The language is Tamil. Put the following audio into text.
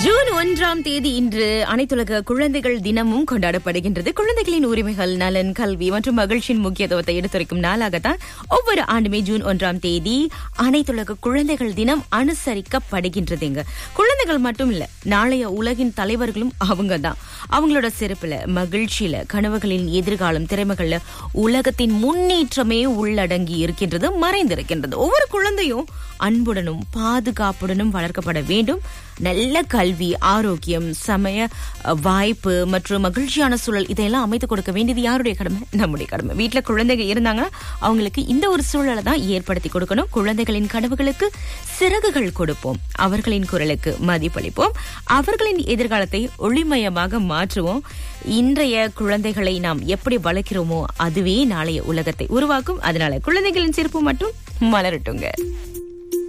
ஜூன் ஒன்றாம் தேதி இன்று அனைத்துலக குழந்தைகள் தினமும் கொண்டாடப்படுகின்றது குழந்தைகளின் உரிமைகள் நலன் கல்வி மற்றும் மகிழ்ச்சியின் முக்கியத்துவத்தை எடுத்துரைக்கும் நாளாகத்தான் ஒவ்வொரு ஆண்டுமே ஜூன் ஒன்றாம் தேதி அனைத்துலக குழந்தைகள் தினம் அனுசரிக்கப்படுகின்றதுங்க குழந்தைகள் மட்டும் இல்ல நாளைய உலகின் தலைவர்களும் அவங்க தான் அவங்களோட சிறப்புல மகிழ்ச்சியில கனவுகளின் எதிர்காலம் திறமைகள்ல உலகத்தின் முன்னேற்றமே உள்ளடங்கி இருக்கின்றது மறைந்திருக்கின்றது ஒவ்வொரு குழந்தையும் அன்புடனும் பாதுகாப்புடனும் வளர்க்கப்பட வேண்டும் நல்ல கல்வி ஆரோக்கியம் சமய அஹ், வாய்ப்பு மற்றும் மகிழ்ச்சியான சூழல் இதையெல்லாம் அமைத்து கொடுக்க வேண்டியது யாருடைய கடமை நம்முடைய கடமை வீட்டுல குழந்தைங்க இருந்தாங்கன்னா அவங்களுக்கு இந்த ஒரு சூழலை தான் ஏற்படுத்தி கொடுக்கணும் குழந்தைகளின் கனவுகளுக்கு சிறகுகள் கொடுப்போம் அவர்களின் குரலுக்கு மதிப்பளிப்போம் அவர்களின் எதிர்காலத்தை ஒளிமயமாக மாற்றுவோம் இன்றைய குழந்தைகளை நாம் எப்படி வளர்க்கிறோமோ அதுவே நாளைய உலகத்தை உருவாக்கும் அதனால குழந்தைகளின் சிறப்பு மட்டும் மலரட்டுங்க